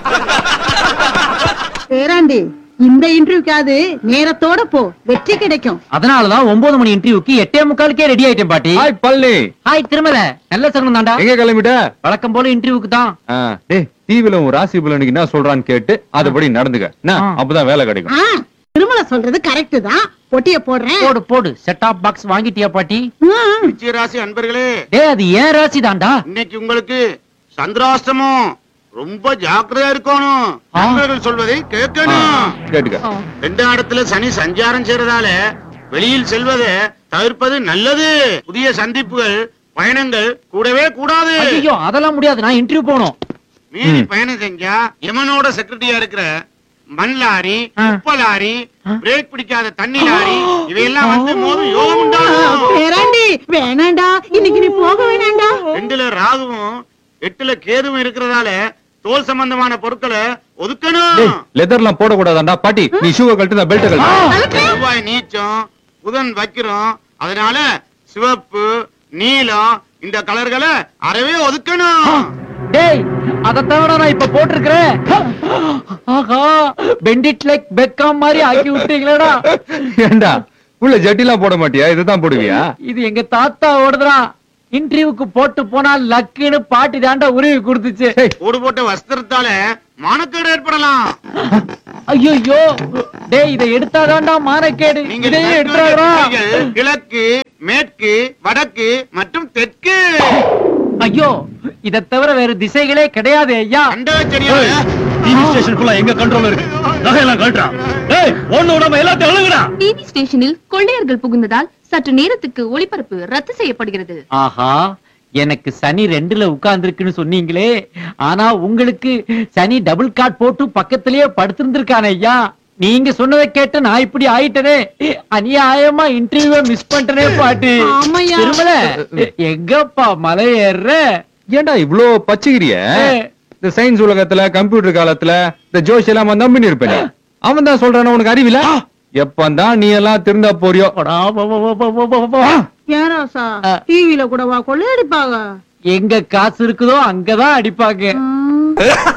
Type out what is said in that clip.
பேராண்டி இந்த இன்டர்வியூக்காவது நேரத்தோட போ வெற்றி கிடைக்கும் அதனாலதான் ஒன்பது மணி இன்டர்வியூக்கு எட்டே முக்காலுக்கே ரெடி ஆயிட்டேன் பாட்டி ஹாய் பள்ளி ஹாய் திருமல நல்ல சகுனம் தாண்டா எங்க கிளம்பிட்ட வழக்கம் போல இன்டர்வியூக்கு தான் ஆ, டேய் டிவில உன் ராசி பலனுக்கு என்ன சொல்றான்னு கேட்டு அதுபடி நடந்துக்க என்ன ஆ. அப்பதான் வேலை கிடைக்கும் ஆ, திருமலை சொல்றது கரெக்ட் தான் பொட்டிய போடுறேன் போடு போடு செட் ஆப் பாக்ஸ் வாங்கிட்டியா பாட்டி ம், விஜயராசி அன்பர்களே டேய் அது ஏன் ராசி தாண்டா இன்னைக்கு உங்களுக்கு சந்திராஷ்டமம் ரொம்ப ஜாக்கிரதையா இருக்கணும் ஆ. நண்பர்கள் சொல்வதை கேட்கணும் கேட்டுக்க ரெண்டாம் இடத்துல சனி சஞ்சாரம் செய்யறதால வெளியில் செல்வதை தவிர்ப்பது நல்லது புதிய சந்திப்புகள் பயணங்கள் கூடவே கூடாது ஐயோ அதெல்லாம் முடியாது நான் இன்டர்வியூ போகணும் மீறி ம். பயணம் செஞ்சா யமனோட செக்ரட்டரியா இருக்கிற மண் லாரி ஆ. உப்ப லாரி ஆ. பிரேக் பிடிக்காத தண்ணி லாரி இவையெல்லாம் வந்து மோதும் யோகம் உண்டாகும் பேராண்டி வேணாண்டா இன்னைக்கு நீ போக வேணாண்டா ரெண்டுல ராகுவும் எட்டுல கேதுவும் இருக்கிறதால தோல் சம்பந்தமான பொருட்களை ஒதுக்கணும் டேய் லெதர்லாம் போடக்கூடாதாண்டா பாட்டி நீ ஷூவை கழட்டு பெல்ட் கழட்டு செவ்வாய் நீச்சம் புதன் வைக்கிறோம் அதனால சிவப்பு நீலம் இந்த கலர்களை அறவே ஒதுக்கணும் டேய் அத தவிர நான் இப்ப போட்டிருக்கிறேன் ஆஹா பெண்டிட் லைக் பெக்காம் மாதிரி ஆக்கி விட்டீங்களேடா ஏண்டா உள்ள ஜட்டிலாம் போட மாட்டியா இதுதான் போடுவியா இது எங்க தாத்தா ஓடுதுடா இன்டர்வியூக்கு போட்டு போனா லக்குன்னு பாட்டி தாண்டா உருவி கொடுத்துச்சு கூடு போட்ட வஸ்திரத்தால மானக்கேடு ஏற்படலாம் ஐயோ டேய் இதை எடுத்தாதான்டா மானக்கேடு நீங்க இதையே நட்டு வைத்த எடுத்தாடா திசைகள் கிழக்கு மேற்கு வடக்கு மற்றும் தெற்கு ஐயோ இத தவிர வேற திசைகளே கிடையாது ஐயா அண்டவச்சரியாக டிவி ஸ்டேஷன் ஃபுல்லா எங்க கண்ட்ரோல் இருக்கு நகையெல்லாம் கழட்டா ஏய் ஒண்ணு விடாம எல்லாத்தையும் அழுகுடா டிவி ஸ்டேஷனில் கொள்ளையர்கள் புகுந்ததால் சற்று நேரத்துக்கு ஒளிபரப்பு ரத்து செய்யப்படுகிறது ஆஹா எனக்கு சனி ரெண்டுல உட்கார்ந்துருக்குன்னு சொன்னீங்களே ஆனா உங்களுக்கு சனி டபுள் காட் போட்டு பக்கத்திலேயே படுத்திருந்திருக்கானே ஐயா நீங்க சொன்னதை கேட்டு நான் இப்படி ஆயிட்டனே அநியாயமா இன்டர்வியூ மிஸ் பண்ணிட்டனே பாட்டி ஆமாய்யா. திருமல எங்கப்பா மலை ஏறுற ஏண்டா இவ்ளோ பச்சைகிரிய ஏய். இந்த சயின்ஸ் உலகத்துல கம்ப்யூட்டர் காலத்துல இந்த ஜோஷ் எல்லாம் அவன் நம்பி இருப்பேன் அவன் தான் சொல்றான உனக்கு அறிவில எப்பந்தான் நீ எல்லாம் திருந்தா போறியோ போடா, போ, போ, போ, போ, போ, போ. ஏன் ராசா ஆ. டிவில கூட வா கொள்ளையடிப்பாங்க எங்க காசு இருக்குதோ அங்கதான் அடிப்பாங்க ம்.